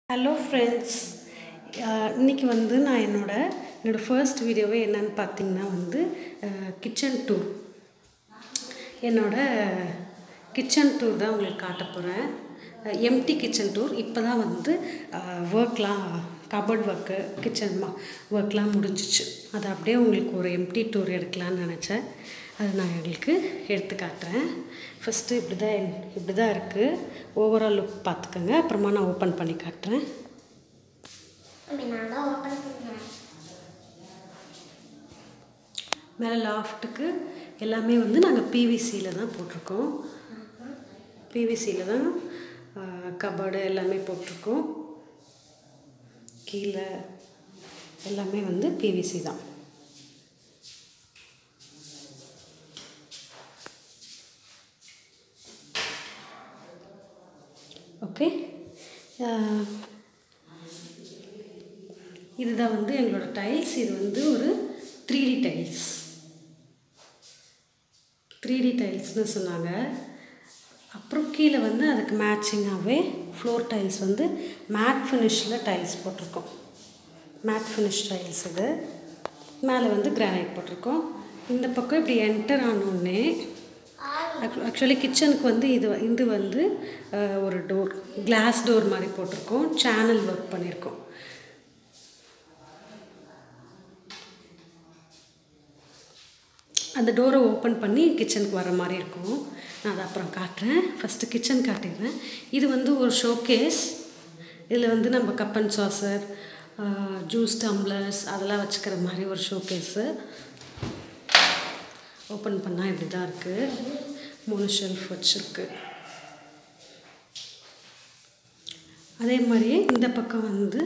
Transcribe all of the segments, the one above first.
hello friends இன்றைக்கி வந்து நான் என்னோட என்னோடய ஃபர்ஸ்ட் வீடியோவே என்னன்னு பார்த்தீங்கன்னா வந்து கிச்சன் டூர் என்னோட கிச்சன் டூர் தான் உங்களுக்கு காட்ட போகிறேன் எம்டி கிச்சன் டூர் இப்போ தான் வந்து ஒர்க்லாம் கபர்ட் ஒர்க்கு கிச்சன் ஒர்க்லாம் முடிஞ்சிச்சு அது அப்படியே உங்களுக்கு ஒரு எம்டி டூர் எடுக்கலான்னு நினச்சேன் அது நான் உங்களுக்கு எடுத்து காட்டுறேன் ஃபஸ்ட்டு இப்படி தான் இப்படி தான் இருக்குது ஓவரால் லுக் பார்த்துக்கோங்க அப்புறமா நான் ஓப்பன் பண்ணி காட்டுறேன் அப்படி நான் தான் ஓப்பன் பண்ணுறேன் மேலே லாஃப்ட்டுக்கு எல்லாமே வந்து நாங்கள் பிவிசியில் தான் போட்டிருக்கோம் பிவிசியில் தான் கபோர்டு எல்லாமே போட்டிருக்கோம் கீழே எல்லாமே வந்து பிவிசி தான் ஓகே இதுதான் வந்து எங்களோட டைல்ஸ் இது வந்து ஒரு three D tiles three D டைல்ஸ்னு சொன்னாங்க அப்புறம் கீழே வந்து அதுக்கு மேட்சிங்காகவே ஃப்ளோர் டைல்ஸ் வந்து மேட் ஃபினிஷில் டைல்ஸ் போட்டிருக்கோம் மேட் ஃபினிஷ் டைல்ஸ் இது மேலே வந்து கிரானைட் போட்டிருக்கோம் இந்த பக்கம் இப்படி என்டர் ஆனோடனே ஆக்சுவலி கிச்சனுக்கு வந்து இது இது வந்து ஒரு டோர் கிளாஸ் டோர் மாதிரி போட்டிருக்கோம் சேனல் ஒர்க் பண்ணியிருக்கோம் அந்த டோரை ஓப்பன் பண்ணி கிச்சனுக்கு வர மாதிரி இருக்கும் நான் அதை அப்புறம் காட்டுறேன் ஃபஸ்ட்டு கிச்சன் காட்டிடுறேன் இது வந்து ஒரு ஷோகேஸ் இதில் வந்து நம்ம cup and saucer juice tumblers அதெல்லாம் வச்சுக்கிற மாதிரி ஒரு ஷோகேஸு ஓப்பன் பண்ணால் இப்படி தான் இருக்குது மூணு ஷெல்ஃப் வச்சுருக்கு அதே மாதிரியே இந்த பக்கம் வந்து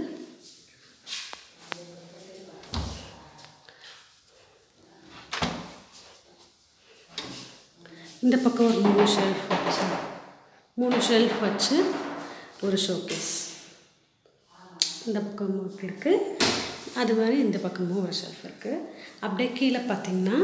இந்த பக்கம் ஒரு மூணு ஷெல்ஃப் வச்சு மூணு ஷெல்ஃப் வச்சு ஒரு ஷோகேஸ் இந்த பக்கமும் இருக்குது அது மாதிரி இந்த பக்கமும் ஒரு ஷெல்ஃப் இருக்குது அப்படியே கீழே பார்த்தீங்கன்னா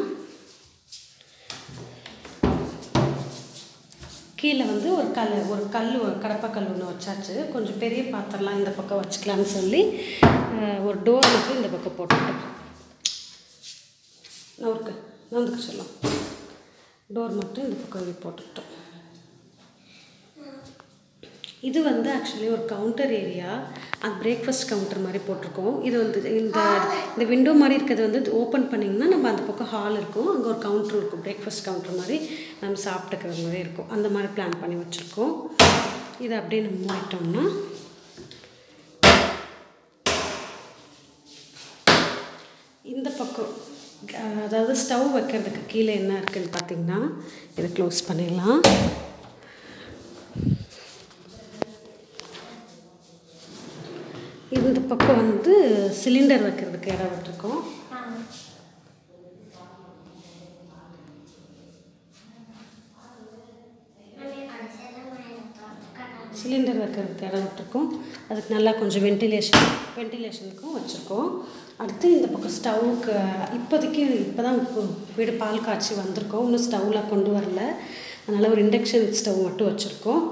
கீழே வந்து ஒரு கல் ஒரு கல் ஒரு கடப்பக்கல் ஒன்று வச்சாச்சு கொஞ்சம் பெரிய பாத்திரம்லாம் இந்த பக்கம் வச்சுக்கலான்னு சொல்லி ஒரு டோர் மட்டும் இந்த பக்கம் போட்டுட்டோம் நவுருக்கு நவுந்துக்க சொல்லலாம் டோர் மட்டும் இந்த பக்கம் இப்படி போட்டுக்கிட்டோம் இது வந்து ஆக்சுவலி ஒரு கவுண்டர் ஏரியா அது பிரேக்ஃபாஸ்ட் கவுண்டர் மாதிரி போட்டிருக்கோம் இது வந்து இந்த இந்த விண்டோ மாதிரி இருக்கிறது வந்து ஓப்பன் பண்ணிங்கன்னா நம்ம அந்த பக்கம் ஹால் இருக்கும் அங்கே ஒரு கவுண்டர் இருக்கும் பிரேக்ஃபாஸ்ட் கவுண்டர் மாதிரி நம்ம சாப்பிட்டுக்கிற மாதிரி இருக்கும் அந்த மாதிரி பிளான் பண்ணி வச்சுருக்கோம் இதை அப்படியே நம்ம மூடிட்டோம்னா இந்த பக்கம் அதாவது ஸ்டவ் வைக்கிறதுக்கு கீழே என்ன இருக்குதுன்னு பார்த்தீங்கன்னா இதை க்ளோஸ் பண்ணிடலாம் இந்த பக்கம் வந்து சிலிண்டர் வைக்கிறதுக்கு இடம் விட்டுருக்கோம் சிலிண்டர் வைக்கிறதுக்கு இடம் விட்டுருக்கோம் அதுக்கு நல்லா கொஞ்சம் வென்டிலேஷன் வென்டிலேஷனுக்கும் வச்சுருக்கோம் அடுத்து இந்த பக்கம் ஸ்டவ்வுக்கு இப்போதைக்கு இப்போ தான் வீடு பால் காய்ச்சி வந்திருக்கோம் இன்னும் ஸ்டவ்லாம் கொண்டு வரல அதனால் ஒரு இண்டக்ஷன் ஸ்டவ் மட்டும் வச்சுருக்கோம்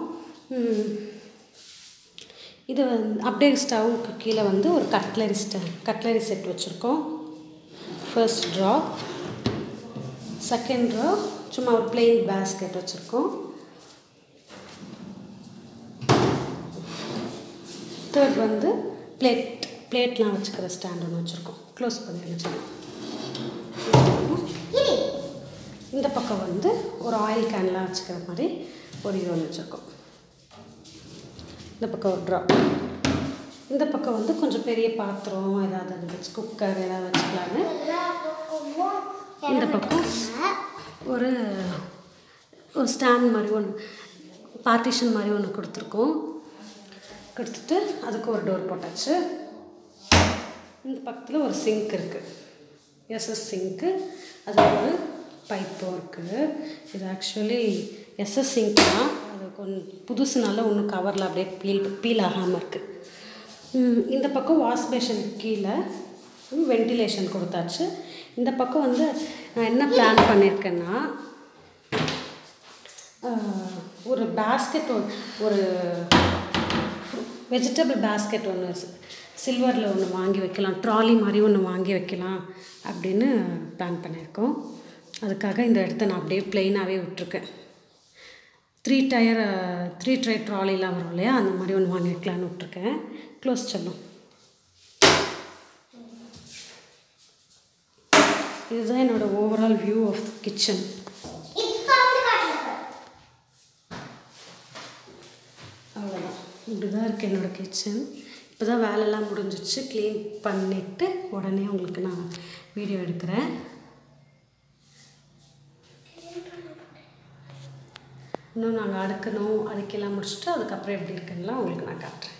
இது வந்து அப்படியே ஸ்டவ்வுக்கு கீழே வந்து ஒரு கட்லரி ஸ்ட கட்லரி செட் வச்சுருக்கோம் ஃபர்ஸ்ட் ட்ரா செகண்ட் ட்ரா சும்மா ஒரு பிளெயின் பேஸ்கெட் வச்சுருக்கோம் தேர்ட் வந்து பிளேட் பிளேட்லாம் வச்சுக்கிற ஸ்டாண்ட் ஒன்று வச்சுருக்கோம் க்ளோஸ் பண்ணி வச்சுருக்கோம் இந்த பக்கம் வந்து ஒரு ஆயில் கேன்லாம் வச்சுக்கிற மாதிரி ஒரு இது ஒன்று வச்சுருக்கோம் இந்த பக்கம் ஒரு ட்ரா இந்த பக்கம் வந்து கொஞ்சம் பெரிய பாத்திரம் ஏதாவது இருந்துச்சு குக்கர் ஏதாவது வச்சுக்கலான்னு இந்த பக்கம் ஒரு ஒரு ஸ்டாண்ட் மாதிரி ஒன்று பார்ட்டிஷன் மாதிரி ஒன்று கொடுத்துருக்கோம் கொடுத்துட்டு அதுக்கு ஒரு டோர் போட்டாச்சு இந்த பக்கத்தில் ஒரு சிங்க் இருக்குது எஸ்எஸ் சிங்க்கு அது ஒரு பைப்பும் இருக்குது இது ஆக்சுவலி எஸ்எஸ் சிங்க் தான் அது கொஞ்சம் புதுசுனால ஒன்றும் கவரில் அப்படியே பீல் பீல் ஆகாமல் இருக்குது இந்த பக்கம் வாஷ் பேஷன் கீழே வென்டிலேஷன் கொடுத்தாச்சு இந்த பக்கம் வந்து நான் என்ன பிளான் பண்ணியிருக்கேன்னா ஒரு பேஸ்கெட் ஒரு வெஜிடபிள் பேஸ்கெட் ஒன்று சில்வரில் ஒன்று வாங்கி வைக்கலாம் ட்ராலி மாதிரி ஒன்று வாங்கி வைக்கலாம் அப்படின்னு பிளான் பண்ணியிருக்கோம் அதுக்காக இந்த இடத்த நான் அப்படியே ப்ளெயினாகவே விட்டுருக்கேன் த்ரீ டயர் த்ரீ ட்ரை ட்ராலிலாம் வரும் இல்லையா அந்த மாதிரி ஒன்று வாங்கி வைக்கலான்னு விட்ருக்கேன் க்ளோஸ் சொல்லும் இதுதான் என்னோடய ஓவரால் வியூ ஆஃப் கிச்சன் இப்போ வந்து காட்டுங்க அவ்வளோதான் இப்படி தான் இருக்குது என்னோடய கிச்சன் இப்போ தான் வேலைலாம் முடிஞ்சிச்சு க்ளீன் பண்ணிவிட்டு உடனே உங்களுக்கு நான் வீடியோ எடுக்கிறேன் இன்னும் நாங்கள் அடுக்கணும் அடுக்கெல்லாம் முடிச்சுட்டு அதுக்கப்புறம் எப்படி இருக்குன்னுலாம் உங்களுக்கு நான் காட்டுறேன்